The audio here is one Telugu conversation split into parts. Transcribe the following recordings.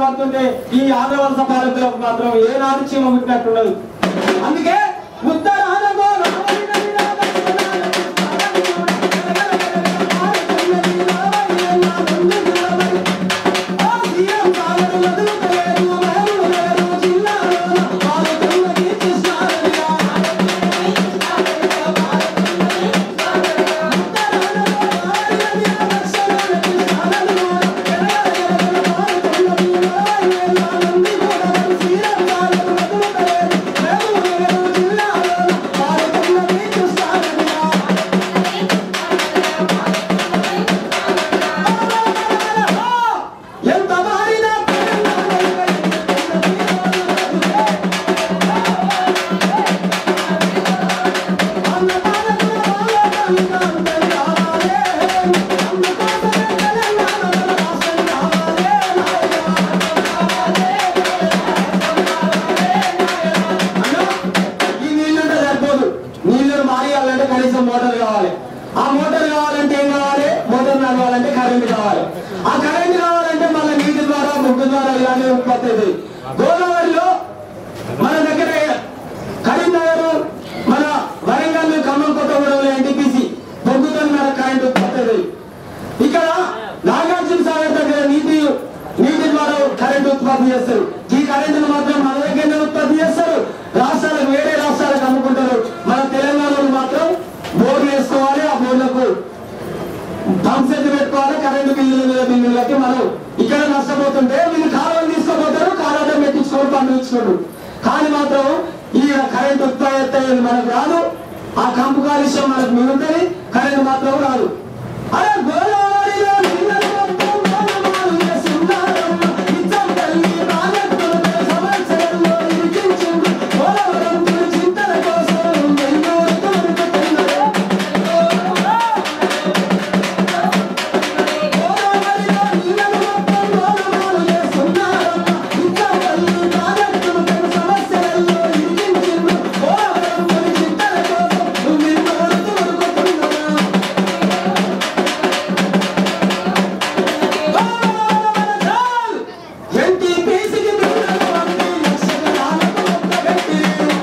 పడుతుంటే ఈ ఆంధ్రవలస పాలకులకు మాత్రం ఏనాడు చీమ పుట్టినట్టున్నది అందుకే ఉత్తరాన గోదావరి నది ఆ సీఎం సాగరు వదులుతలేరు, మహబూబు నగరు జిల్లాలో పాలుతున్నది కృష్ణానదిగా. ఎంత మారినా ఈ నీళ్ళుంటే సరిపోదు నీళ్ళు మారియాలంటే కనీసం మోటార్ కావాలి ఆ మోటార్ కావాలంటే ఏం కావాలి మోటార్ నడవాలంటే కరెంట్ కావాలి ఆ కరెంట్ కావాలంటే మళ్ళీ నీటి ద్వారా ముగ్గు ద్వారా ఇలానే ఉత్పత్తి అవుతుంది గోదావరిలో మన దగ్గర కరీంనగర్ మన వరంగల్ ఖమ్మం కొత్తగూడెంలో ఎన్టీపీసీ బొగ్గుతో మన కరెంట్ ఉత్పత్తి అవుతుంది ఇక్కడ నాగార్జున సాగర్ దగ్గర నీటి నీటి ద్వారా కరెంట్ ఉత్పత్తి చేస్తారు ఈ కరెంటును మాత్రం మన దగ్గరనే ఉత్పత్తి చేస్తారు రాష్ట్రాలకు వేరే రాష్ట్రాలకు అమ్ముకుంటారు మన తెలంగాణలో మాత్రం బోర్లు వేసుకోవాలి ఆ బోర్లకు పంప్ సెట్ పెట్టుకోవాలి కరెంటు బిల్లుల మీద బిల్లులకి మనం ఇక్కడ నష్టపోతుంటే వీళ్ళు కాలువలు తీసుకోపోతారు కాలువలో పెట్టించుకోవడం పండించుకోడు కానీ మాత్రం ఈ కరెంట్ ఉత్పత్తి అయ్యేది మనకు రాదు ఆ కంపు కాలుష్యం మనకు మిగులుతుంది కరెంట్ మాత్రం రాదు అరే గోదావరిలో నీళ్ళను మొత్తం గోదావరి చేస్తున్నారమ్మ. ఇచ్చం తల్లి ప్రాజెక్టులతో సంవత్సరంలో ఇరికించింది. పోలవరం తొలి చింతల కోసం ఎన్నో ఎదురుకుతున్నారు. గోదావరిలో నీళ్ళను మొత్తం గోదావరి చేస్తున్నారమ్మ. ఇచ్చం తల్లి ప్రాజెక్టులతో సంవత్సరంలో ఇరికించింది. పోలవరం తొలి చింతల కోసం ఎన్నో ఎదురుకుతున్నారు. ఎన్టీపీసీకి బిల్లులు పంపి లక్షల నాలుగు ఒక్కబెట్టి.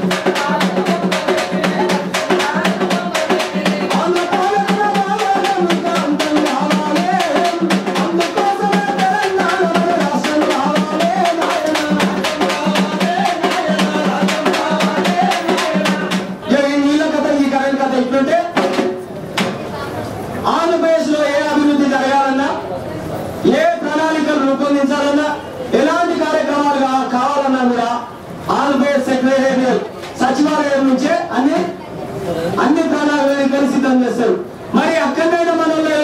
ఆంధ్ర పాలకుల బాలలకు అంతం కావాలి. అందుకోసమే తెలంగాణ మన రాష్ట్రం కావాలి. ఇక ఈ నీళ్ళ కథ ఈ కరెంట్ కథ ఇట్లుంటే ఆంధ్రప్రదేశ్ లో ఏ అభివృద్ధి జరగాలన్నా ఏ ప్రణాళికలు రూపొందించాలన్నా ఎలాంటి కార్యక్రమాలు కా- కావాలన్నా కూడా ఆంధ్రప్రదేశ్ సెక్రటేరియట్ సచివాలయం నుంచే అన్ని అన్ని ప్రణాళికలు సిద్ధం చేస్తారు మరి అక్కడైనా మనలో